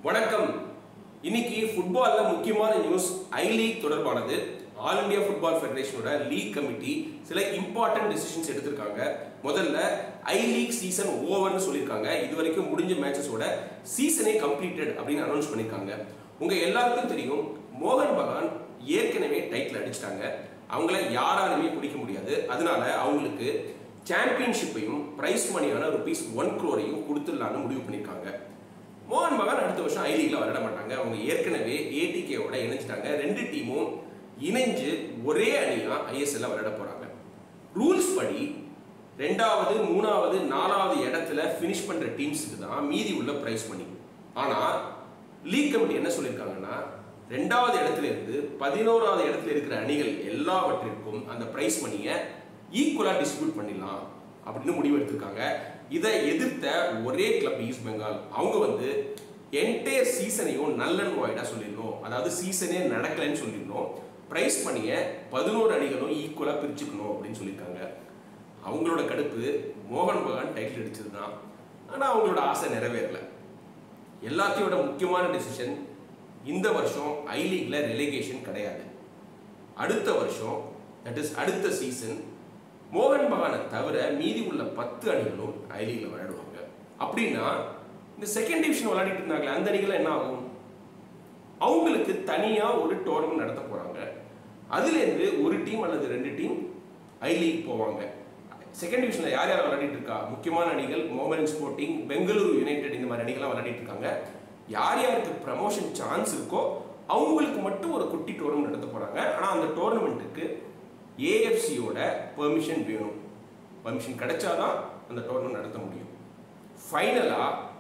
வணக்கம் இன்னைக்கு ஃபுட்பால்ல முக்கியமான நியூஸ் ஐ லீக் தொடர்பானது ஆல் இந்தியா ஃபுட்பால் ஃபெடரேஷனோட லீக் கமிட்டி சில இம்பார்ட்டன்ட் டிசிஷன்ஸ் எடுத்திருக்காங்க முதல்ல ஐ லீக் சீசன் ஓவர்னு சொல்லியிருக்காங்க இது வரைக்கும் முடிஞ்ச மேட்சஸோட சீசனே கம்ப்ளீட்டட் அப்படின்னு அனௌன்ஸ் பண்ணியிருக்காங்க உங்க எல்லாருக்கும் தெரியும் மோகன் பகான் ஏற்கனவே டைட்டில் அடிச்சிட்டாங்க அவங்கள யாராலுமே பிடிக்க முடியாது அதனால அவங்களுக்கு சாம்பியன்ஷிப்பையும் பிரைஸ் மணியான ருபீஸ் ஒன் க்ரோரையும் கொடுத்துடலான்னு முடிவு பண்ணியிருக்காங்க மோகன் பகான் அடுத்த வருஷம் ஐ லீக்ல விளையாட மாட்டாங்க அவங்க ஏற்கனவே ஏடிகேவோட இணைஞ்சிட்டாங்க ரெண்டு டீமும் இணைஞ்சு ஒரே அணியா ஐஎஸ்எல்ல விளையாட போறாங்க ரூல்ஸ் படி ரெண்டாவது மூணாவது நாலாவது இடத்துல ஃபினிஷ் பண்ற டீம்ஸுக்கு தான் மீதி உள்ள பிரைஸ் மணி ஆனா லீக் கமிட்டி என்ன சொல்லியிருக்காங்கன்னா ரெண்டாவது இடத்துல இருந்து பதினோராவது இடத்துல இருக்கிற அணிகள் எல்லாவற்றிற்கும் அந்த பிரைஸ் மணியை ஈக்குவலா டிஸ்ட்ரிபியூட் பண்ணிடலாம் அப்படின்னு முடிவு எடுத்திருக்காங்க இதை எதிர்த்த ஒரே கிளப் ஈஸ்ட் பெங்கால் அவங்க வந்து என்டையர் சீசனையும் நல்ல அண்ட் வாய்டா சொல்லிடணும் அதாவது சீசனே நடக்கலைன்னு சொல்லிடணும் பிரைஸ் பண்ணிய பதினோரு அணிகளும் ஈக்குவலா பிரிச்சுக்கணும் அப்படின்னு சொல்லியிருக்காங்க அவங்களோட கடுப்பு மோகன் பகான் டைட்டில் அடிச்சது தான் ஆனால் அவங்களோட ஆசை நிறைவேறல எல்லாத்தையோட முக்கியமான டெசிஷன் இந்த வருஷம் ஐ லீக்ல ரெலிகேஷன் கிடையாது அடுத்த வருஷம் தட் இஸ் அடுத்த சீசன் மோகன் பகானை தவிர மீதி உள்ள பத்து அணிகளும் ஐ லீக்ல விளையாடுவாங்க அப்படின்னா இந்த செகண்ட் டிவிஷன் விளையாடிட்டு இருந்தாங்களே அந்த அணிகள் என்ன ஆகும் அவங்களுக்கு தனியா ஒரு டோர்னமெண்ட் நடத்த போறாங்க அதுலேருந்து ஒரு டீம் அல்லது ரெண்டு டீம் ஐ லீக் போவாங்க செகண்ட் டிவிஷன்ல யார் யார் விளையாடிட்டு இருக்கா முக்கியமான அணிகள் மோமன் ஸ்போர்ட்டிங் பெங்களூரு யுனைடெட் இந்த மாதிரி அணிகள்லாம் விளையாடிட்டு இருக்காங்க யார் யாருக்கு ப்ரமோஷன் சான்ஸ் இருக்கோ அவங்களுக்கு மட்டும் ஒரு குட்டி டோர்னமெண்ட் நடத்த போறாங்க ஆனா அந்த டோர்னமெண்ட்டுக்கு ஏஎஃப்சியோட பெர்மிஷன் வேணும் பெர்மிஷன் கிடைச்சாதான் அந்த டோர்னமெண்ட் நடத்த முடியும் ஃபைனலா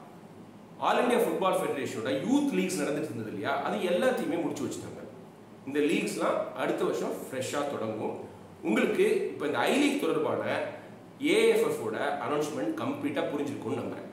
ஆல் இந்தியா ஃபுட்பால் ஃபெடரேஷனோட யூத் லீக்ஸ் நடந்துட்டு இருந்தது இல்லையா அது எல்லாத்தையுமே முடிச்சு வச்சுட்டாங்க இந்த லீக்ஸ்லாம் அடுத்த வருஷம் ஃப்ரெஷ்ஷாக தொடங்கும் உங்களுக்கு இப்போ இந்த ஐ லீக் தொடர்பான ஏஎஃப்எஃப் ஓட அனௌன்ஸ்மெண்ட் கம்ப்ளீட்டாக புரிஞ்சிருக்கும்னு நம்புறேன்